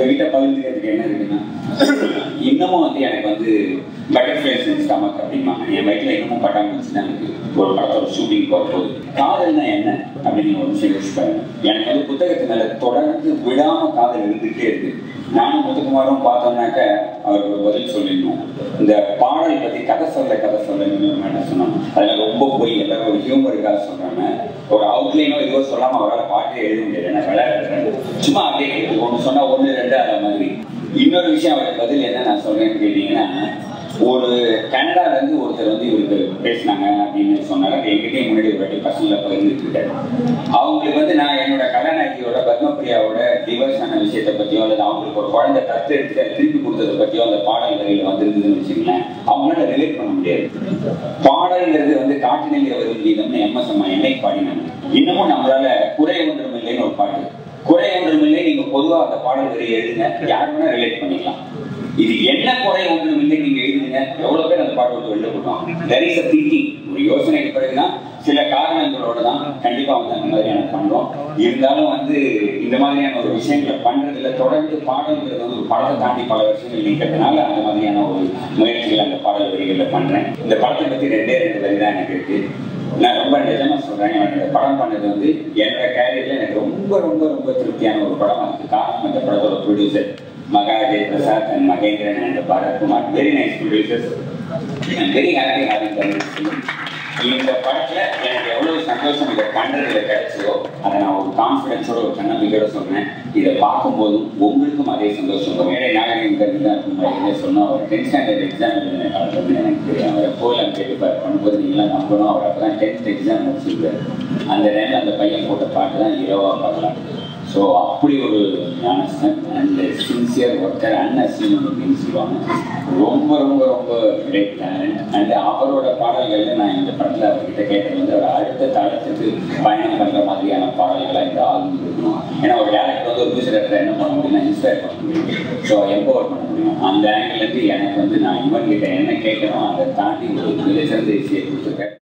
உங்ககிட்ட பகிர்ந்துக்கிறதுக்கு என்ன இருக்குன்னா இன்னமும் வந்து எனக்கு வந்து பட்டர்ஃப்ளைஸ் இன் ஸ்டமக் அப்படிம்பாங்க என் வயிற்றுல இன்னமும் பட்டாம்பூச்சி தான் இருக்கு ஒரு படத்தோட ஷூட்டிங் போகும்போது காதல்னா என்ன அப்படின்னு ஒரு விஷயம் யோசிச்சு பாருங்க எனக்கு வந்து புத்தகத்து மேல தொடர்ந்து விடாம காதல் இருந்துகிட்டே இருக்கு நானும் முத்துக்குமாரும் பார்த்தோம்னாக்க அவருக்கு ஒரு பதில் சொல்லிடணும் இந்த பாடல் பத்தி கதை சொல்ல கதை சொல்லணும்னு என்ன சொன்னோம் அதுல ரொம்ப போய் எல்லாரும் ஒரு ஹியூமருக்காக சொல்றாங்க ஒரு அவுட்லைனோ இதுவோ சொல்லாம அவரால் பாட்டே எழுத முடியாது ஏன்னா விளையாடுறாரு சும்மா அப்படியே கேட்டு ஒன்று சொன்னா ஒன்று ரெண்டு அந்த மாதிரி இன்னொரு விஷயம் அவருக்கு பதில் என்ன நான் சொல்றேன்னு கேட்டீங்கன்னா ஒரு கனடால இருந்து ஒருத்தர் வந்து இவருக்கு பேசினாங்க அப்படின்னு சொன்னாங்க அது என்கிட்டயும் முன்னாடி ஒரு வாட்டி பர்சனலா பகிர்ந்துட்டு இருக்காரு அவங்களுக்கு வந்து நான் என்னோட கதாநாயகியோட பத்மபிரியாவோட டிவோர்ஸ் ஆன விஷயத்தை பத்தியோ அல்லது அவங்களுக்கு ஒரு குழந்தை தத்து எடுத்து அதை திருப்பி கொடுத்ததை பத்தியோ அந்த பாடல் வரியில வந்திருக்குதுன்னு வச்சுங்களேன் அவங்களால ரிலேட் பண்ண முடியாது பாடல்ங்கிறது வந்து காட்டினில் வரும் கீதம்னு எம்எஸ் அம்மா என்னைக்கு பாடினாங்க இன்னமும் நம்மளால குறை ஒன்றும் இல்லைன்னு ஒரு பாட்டு குறை ஒன்றும் இல்லை நீங்க பொதுவா அந்த பாடல் வரி எழுதுங்க யார் வேணா ரிலேட் பண்ணிக்கலாம் இது என்ன குறை ஒன்றும் இல்லை நீங்க எழுதுங்க எவ்வளவு பேர் அந்த பாட்டு விட்டு வெளில போட்டோம் தெர் இஸ் திங்கிங் ஒரு யோசனைக்கு பிறகுதான் சில காரணங்களோட தான் கண்டிப்பா வந்து அந்த மாதிரியான பண்றோம் இருந்தாலும் வந்து இந்த மாதிரியான ஒரு விஷயங்களை பண்றதுல தொடர்ந்து பாடல்ங்கிறது வந்து ஒரு படத்தை தாண்டி பல வருஷங்கள் நீக்கிறதுனால அந்த மாதிரியான ஒரு முயற்சிகள் அந்த பாடல் வரிகள்ல பண்றேன் இந்த படத்தை பத்தி ரெண்டே ரெண்டு வரி தான் எனக்கு இருக்கு நான் ரொம்ப நிஜமா சொல்றேன் எனக்கு இந்த படம் பண்ணது வந்து என்னோட கேரியர்ல எனக்கு ரொம்ப ரொம்ப ரொம்ப திருப்தியான ஒரு படம் அதுக்கு காரணம் இந்த படத்தோட producer Mahajay Prasad and Mahendran and Bharathkumar very nice producers very happy having come இந்த படத்துல எனக்கு எவ்வளவு சந்தோஷம் இதை பண்றதுல கிடைச்சதோ அதை நான் ஒரு கான்ஃபிடன்ஸோட ஒரு தன்னம்பிக்கையோட சொன்னேன் இதை பார்க்கும்போதும் உங்களுக்கும் அதே சந்தோஷம் வரும் மேடை நாகரிகம் கருத்து தான் இருக்கும் என்ன சொன்னா அவர் டென்த் ஸ்டாண்டர்ட் எக்ஸாம் எழுதின காலத்துல எனக்கு தெரியும் அவர் போலாம் கேட்டுப்பார் பண்ணும்போது நீங்களாம் நம்பணும் அவர் அப்பதான் டென்த் எக்ஸாம் முடிச்சிருக்காரு அந்த டைம்ல அந்த பையன் போட்ட பாட்டு தான் இரவா பார்க்கலாம் ஸோ அப்படி ஒரு ஞானஸ்தன் அண்ட் சின்சியர் ஒர்க்கர் அன்அசீவன் அப்படின்னு சொல்லுவாங்க ரொம்ப ரொம்ப ரொம்ப கிரேட் டேலண்ட் அண்ட் அவரோட பாடல்கள்ல நான் இந்த படத்தில் அவர்கிட்ட கேட்டது வந்து அவர் அடுத்த தளத்துக்கு பயணம் பண்ணுற மாதிரியான பாடல்களாக இந்த ஆல்பம் இருக்கணும் ஏன்னா ஒரு டேரக்டர் வந்து ஒரு மியூசிக் டேரக்டர் என்ன பண்ண முடியும்னா இன்ஸ்பயர் பண்ண முடியும் ஸோ எம்பவர் பண்ண முடியும் அந்த ஆங்கிள் இருந்து எனக்கு வந்து நான் இவன் கிட்ட என்ன கேட்கணும் அதை தாண்டி ஒரு மிகச்சிறந்த இசையை கொடுத்துருக்கேன்